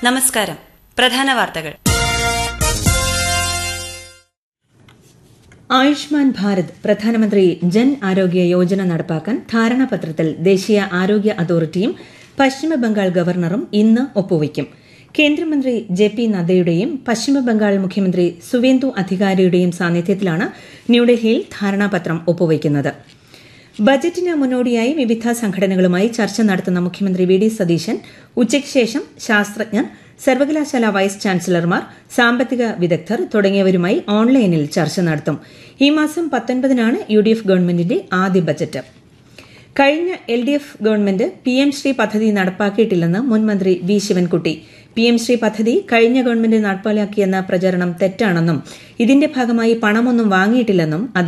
നമസ്കാരം പ്രധാന വാർത്തകൾ ആയുഷ്മാൻ ഭാരത് പ്രധാനമന്ത്രി ജൻ ആരോഗ്യ യോജന നടപ്പാക്കാൻ ധാരണാപത്രത്തിൽ ദേശീയ ആരോഗ്യ അതോറിറ്റിയും പശ്ചിമബംഗാൾ ഗവർണറും ഇന്ന് ഒപ്പുവയ്ക്കും കേന്ദ്രമന്ത്രി ജെ പി നദ്ദയുടെയും പശ്ചിമബംഗാൾ മുഖ്യമന്ത്രി സുവേന്ദു അധികാരിയുടെയും സാന്നിധ്യത്തിലാണ് ന്യൂഡൽഹിയിൽ ധാരണാപത്രം ഒപ്പുവയ്ക്കുന്നത് ബജറ്റിന് മുന്നോടിയായി വിവിധ സംഘടനകളുമായി ചർച്ച നടത്തുന്ന മുഖ്യമന്ത്രി വി ഡി സതീശൻ ഉച്ചയ്ക്ക് ശേഷം ശാസ്ത്രജ്ഞർ സർവകലാശാല വൈസ് ചാൻസലർമാർ സാമ്പത്തിക വിദഗ്ധർ തുടങ്ങിയവരുമായി ഓൺലൈനിൽ ചർച്ച നടത്തും ഈ മാസം പത്തൊൻപതിനാണ് യു ഡി എഫ് ഗവൺമെന്റിന്റെ ആദ്യ ബജറ്റ് കഴിഞ്ഞ L D F government P M Shri പദ്ധതി നടപ്പാക്കിയിട്ടില്ലെന്ന് മുൻമന്ത്രി V Sivankutty P M Shri പദ്ധതി കഴിഞ്ഞ ഗവൺമെന്റ് നടപ്പാക്കിയെന്ന പ്രചരണം തെറ്റാണെന്നും ഇതിന്റെ ഭാഗമായി പണമൊന്നും വാങ്ങിയിട്ടില്ലെന്നും അദ്ദേഹം